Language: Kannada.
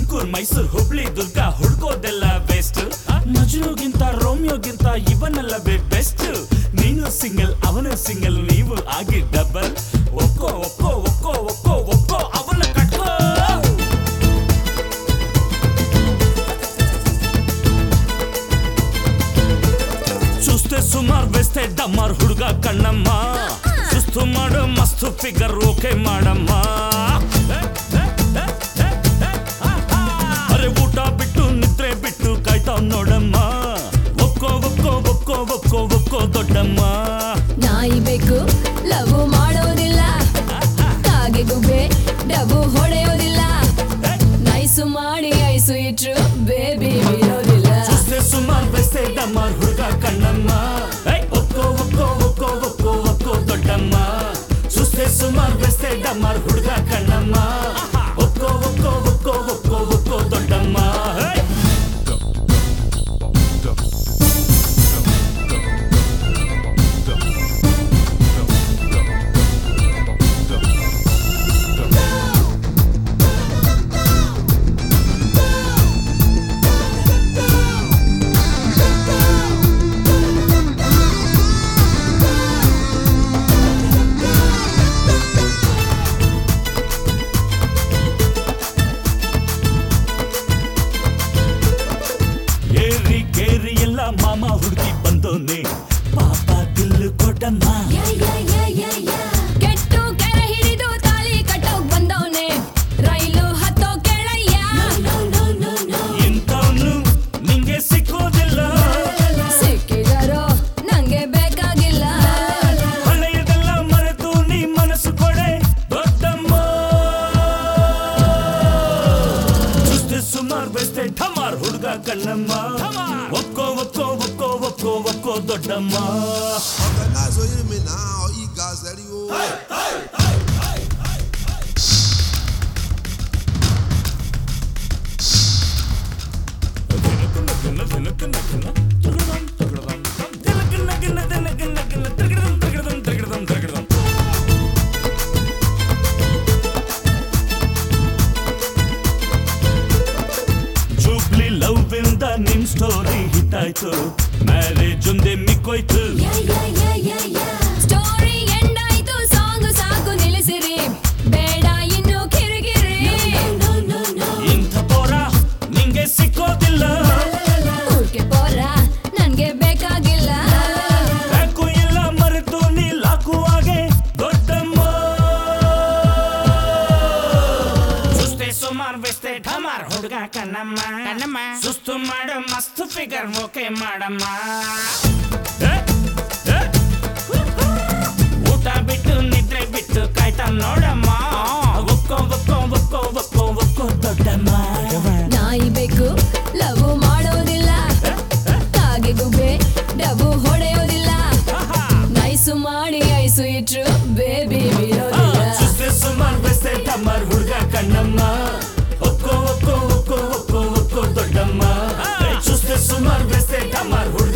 ತುಮಕೂರ್ ಮೈಸೂರ್ ಹುಬ್ಳಿ ದುರ್ಗ ಹುಡ್ಕೋದೆಲ್ಲ ಬೆಸ್ಟ್ ಮಜ್ನುಗಿಂತ ರೋಮಿಯೋಗಿಂತ ಇವನೆಲ್ಲವೇ ಬೆಸ್ಟ್ ನೀನು ಸಿಂಗಲ್ ಅವನು ಸಿಂಗಲ್ ನೀವು ಆಗಿ ಡಬಲ್ ಒಕ್ಕೋ ಒಕ್ಕೋ ಒಕ್ಕೋ ಒಕ್ಕೋ ಒಕ್ಕೋ ಅವನ ಕಟ್ಕೋ చూస్తే సుమార్ వేస్తే డమ్మార్ హుడుగా కಣ್ಣమ్మ సుస్తు మాడు మస్తు ఫిగర్ ఓకే మాడమ్మా ಅರೆ ಊಟ ಬಿಟ್ಟು ನಿದ್ರೆ ಬಿಟ್ಟು ಕಾಯ್ತಾವ್ ನೋಡಮ್ಮ ಒಕ್ಕೋ ಒಕ್ಕೋ ಒಕ್ಕೋ ಒಕ್ಕೋ ಒಕ್ಕೋ ದೊಡ್ಡಮ್ಮ ನಾಯಿ ಬೇಕು ಲವ್ ಮಾಡೋದಿಲ್ಲ ಕಾಗೆ ಗುಬ್ಬೆ ಡಬು ಹೊಡೆಯೋದಿಲ್ಲ ನೈಸು ಮಾಡಿ ಐಸು ಇಟ್ರು ಬೇಬಿ ಬಿಡೋದಿಲ್ಲ చూస్తే సుమార్ వేస్తే డమ్మార్ హుడుగా కಣ್ಣమ్మ ఏయ్, ఒక్కో ఒక్కో ఒక్కో ఒక్కో ఒక్కో దొడ్డమ్మ చూస్తే సుమార్ వేస్తే డమ్మార్ హుడుగా కಣ್ಣమ్మ ఒక్కో ఒక్కో ఒక్కో ఒక్కో ఒక్కో దొడ్డమ్మ ఏయ్. ಏರಿ ಕೇರಿ ಎಲ್ಲ ಮಾಮ ಹುಡುಗಿ ಬಂದೋನೆ ಪಾಪ ದಿಲ್ಲು ಕೊಟ್ಟಮ್ಮ ಕೆಟ್ಟು ಕೆರೆ ಹಿಡಿದು ತಾಳಿ ಕಟ್ಟೋಕ್ ಬಂದವನೆ ರೈಲು ಹತ್ತೋ ಕೆಳಯ್ಯ ಇಂಥವ್ನು ನಿಂಗೆ ಸಿಕ್ಕೋದಿಲ್ಲ ಸಿಕ್ಕಿದಾರೋ ನಂಗೆ ಬೇಕಾಗಿಲ್ಲ ಹಳೆಯದೆಲ್ಲ ಮರೆತು ನೀ ಮನಸ್ಸು ಕೊಡೆ ದೊಡ್ಡಮ್ಮ ಚುಸ್ತೆ ಸುಮಾರ್ ಬೆಸ್ತೆ ಠಮಾರ್ ಹುಡುಗ ಕಣ್ಣಮ್ಮ ಒಕ್ಕೋ ಒಕ್ಕೋ ಒಕ್ಕೋ ಒಕ್ಕೋ ಒಕ್ಕೋ ದೊಡ್ಡಮ್ಮ Organize, so hear me now. You guys, that you. Jubilee love ಇಂದ ನಿಮ್ ಸ್ಟೋರಿ ಹಿಟ್ ಆಯ್ತು ಮ್ಯಾರೇಜ್ ಒಂದೇ ಮಿಕ್ಕೋಯ್ತು ಸ್ಟೋರಿ ಎಂಡ್ ಆಯ್ತು ಸಾಂಗ್ ಸಾಕು ನಿಲ್ಲಿಸಿರಿ ಬೇಡ ಇನ್ನು ಕಿರಿಕಿರಿ ಇಂಥ ಪೋರ ನಿಂಗೆ ಸಿಕ್ಕೋದಿಲ್ಲ ಊರ್ಗೆ ಪೋರ ನನ್ಗೆ ಬೇಕಾಗಿಲ್ಲ ಯಾಕೂ ಇಲ್ಲ ಮರೆತು ನೀ ಲಾಕುವಾಗೆ ದೊಡ್ಡಮ್ಮ ಸುಸ್ತೆ ಸುಮಾರ್ ಬೆಸ್ತೆ ಠಮಾರ್ ಹುಡುಗ ಕಣ್ಣಮ್ಮ ಕಣ್ಣಮ್ಮ ಸುಸ್ತು ಮಾಡು ಮಸ್ತ್ ಫಿಗರ್ ಓಕೆ ಮಾಡಮ್ಮ ಏ, ಏ, ಊಟ ಬಿಟ್ಟು ನಿದ್ರೆ ಬಿಟ್ಟು ಕಾಯ್ತಾ ನೋಡಮ್ಮ ಒಕ್ಕೋ ಒಕ್ಕೋ ಒಕ್ಕೋ ಒಕ್ಕೋ ಒಕ್ಕೋ ದೊಡ್ಡಮ್ಮ ನಾಯಿ ಬೇಕು ಲವ್ ಮಾಡೋದಿಲ್ಲ ಕಾಗೆ ಗುಬ್ಬೆ ಡಬು ಹೊಡೆಯೋದಿಲ್ಲ ನೈಸು ಮಾಡಿ ಐಸು ಇಟ್ರು ಬೇಬಿ ಬಿಡೋದಿಲ್ಲ ಸುಸ್ತೆ ಸುಮಾರ್ ಬೆಸ್ತೆ ಠಮಾರ್ ಹುಡುಗ ಕಣ್ಣಮ್ಮ ಒಕ್ಕೋ ಒಕ್ಕೋ ಒಕ್ಕೋ ಒಕ್ಕೋ ಒಕ್ಕೋ ದೊಡ್ಡಮ್ಮ ಸುಸ್ತೆ ಸುಮಾರ್ ಬೆಸ್ತೆ ಠಮಾರ್ ಹುಡುಗ